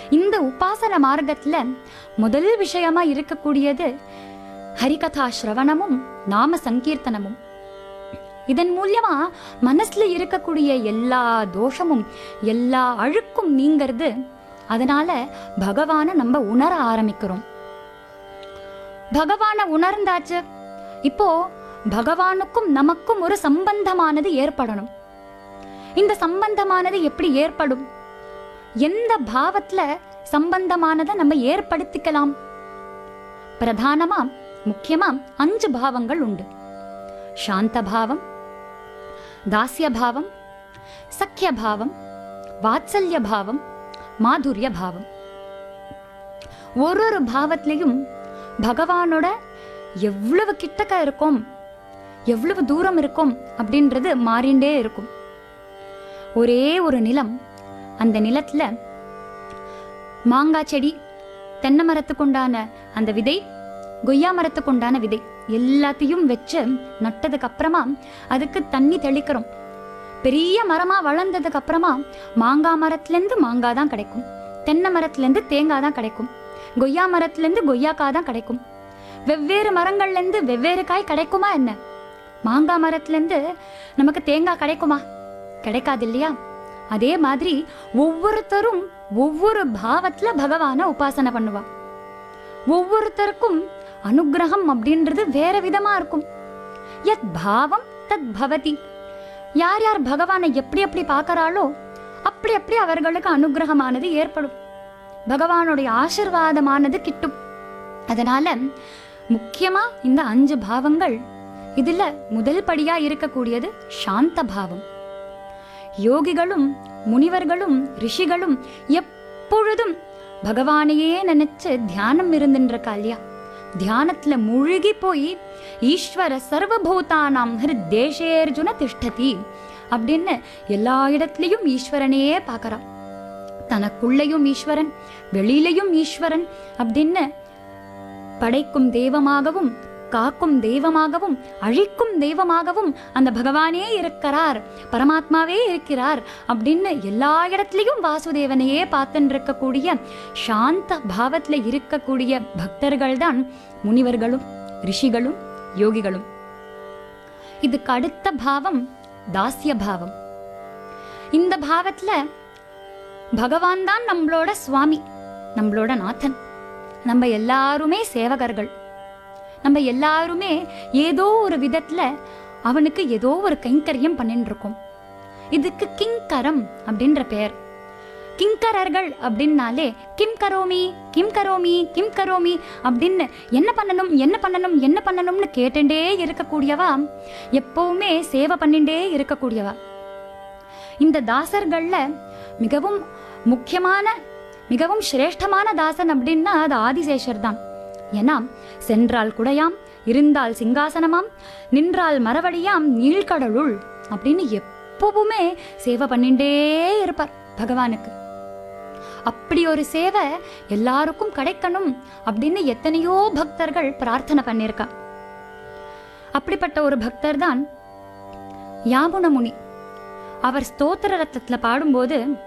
இந்த உபாசன மார்க்கத்துல முதல் விஷயமா இருக்கக்கூடியது ஹரிகதா ஸ்ரவணமும் நாம சங்கீர்த்தனமும் இதன் மூலியமா மனசுல இருக்கக்கூடிய எல்லா தோஷமும் எல்லா அழுக்கும் நீங்கிறது அதனால பகவானை நம்ம உணர ஆரம்பிக்கிறோம் பகவானை உணர்ந்தாச்சு இப்போ பகவானுக்கும் நமக்கும் ஒரு சம்பந்தமானது ஏற்படணும் இந்த சம்பந்தமானது எப்படி ஏற்படும் எந்த பாவத்துல சம்பந்தமானதை நம்ம ஏற்படுத்திக்கலாம் பிரதானமா முக்கியமா அஞ்சு பாவங்கள் உண்டு சாந்த பாவம் தாஸ்ய பாவம் சக்கிய பாவம் வாத்சல்ய பாவம் மாதுரிய பாவம் ஒரு ஒரு பாவத்திலையும் பகவானோட எவ்வளவு கிட்டக்க இருக்கும் எவ்வளவு தூரம் இருக்கும் அப்படின்றது மாறிண்டே இருக்கும் ஒரே ஒரு நிலம் அந்த நிலத்துல மாங்காய் செடி தென்னை மரத்துக்கு உண்டான அந்த விதை கொய்யா மரத்துக்கு உண்டான விதை எல்லாத்தையும் வச்சு நட்டதுக்கு அப்புறமா அதுக்கு தண்ணி தெளிக்கிறோம் பெரிய மரமா வளர்ந்ததுக்கு அப்புறமா மாங்காய் மரத்துலேருந்து மாங்காய் தான் கிடைக்கும் தென்னை மரத்துலேருந்து தேங்காய் தான் கிடைக்கும் கொய்யா மரத்துலேருந்து கொய்யாக்காய் தான் கிடைக்கும் வெவ்வேறு மரங்கள்லேருந்து வெவ்வேறு காய் கிடைக்குமா என்ன மாங்காய் மரத்துலேருந்து நமக்கு தேங்காய் கிடைக்குமா கிடைக்காது இல்லையா அதே மாதிரி ஒவ்வொருத்தரும் ஒவ்வொரு பாவத்துல பகவானை உபாசனை பண்ணுவா ஒவ்வொருத்தருக்கும் அனுக்கிரகம் அப்படின்றது வேற விதமா இருக்கும் யத் பாவம் தத் பவதி யார் யார் பகவானை எப்படி எப்படி பார்க்கறாளோ அப்படி அப்படி அவர்களுக்கு அனுக்கிரகமானது ஏற்படும் பகவானுடைய ஆசிர்வாதமானது கிட்டும் அதனால முக்கியமா இந்த அஞ்சு பாவங்கள் இதுல முதல் படியா இருக்கக்கூடியது சாந்த பாவம் யோகிகளும் முனிவர்களும் ரிஷிகளும் எப்பொழுதும் பகவானையே நினைச்சு தியானம் இருந்துருக்கா இல்லையா தியானத்துல மூழ்கி போய் ஈஸ்வர சர்வபூதானாம் ஹிருத்தேஷேர்ஜுன திஷ்டதி அப்படின்னு எல்லா இடத்துலயும் ஈஸ்வரனையே பார்க்கறான் தனக்குள்ளேயும் ஈஸ்வரன் வெளியிலையும் ஈஸ்வரன் அப்படின்னு படைக்கும் தெய்வமாகவும் காக்கும் தெய்வமாகவும் அழிக்கும் தெய்வமாகவும் அந்த பகவானே இருக்கிறார் பரமாத்மாவே இருக்கிறார் அப்படின்னு எல்லா இடத்துலையும் வாசுதேவனையே பார்த்துன்னு இருக்கக்கூடிய சாந்த பாவத்துல இருக்கக்கூடிய பக்தர்கள் தான் முனிவர்களும் ரிஷிகளும் யோகிகளும் இதுக்கு அடுத்த பாவம் தாஸ்ய பாவம் இந்த பாவத்துல பகவான் தான் நம்மளோட சுவாமி நம்மளோட நாதன் நம்ம எல்லாருமே சேவகர்கள் நம்ம எல்லாருமே ஏதோ ஒரு விதத்துல அவனுக்கு ஏதோ ஒரு கைங்கரியம் பண்ணிட்டு இருக்கோம் இதுக்கு கிங்கரம் அப்படின்ற பெயர் கிங்கரர்கள் அப்படின்னாலே கிம் கரோமி கிம் கரோமி கிம் கரோமி அப்படின்னு என்ன பண்ணணும் என்ன பண்ணணும் என்ன பண்ணணும்னு கேட்டுட்டே இருக்கக்கூடியவா எப்பவுமே சேவை பண்ணிட்டே இருக்கக்கூடியவா இந்த தாசர்கள்ல மிகவும் முக்கியமான மிகவும் சிரேஷ்டமான தாசன் அப்படின்னா அது ஆதிசேஷர் தான் ஏன்னா சென்றால் குடையாம் இருந்தால் சிங்காசனமாம் நின்றால் மரவடியாம் நீழ்கடலுள் அப்படின்னு எப்பவுமே சேவை பண்ணிட்டே இருப்பார் பகவானுக்கு அப்படி ஒரு சேவை எல்லாருக்கும் கிடைக்கணும் அப்படின்னு எத்தனையோ பக்தர்கள் பிரார்த்தனை பண்ணியிருக்கா அப்படிப்பட்ட ஒரு பக்தர் தான் யாமுன முனி அவர் ஸ்தோத்திர ரத்தத்துல பாடும்போது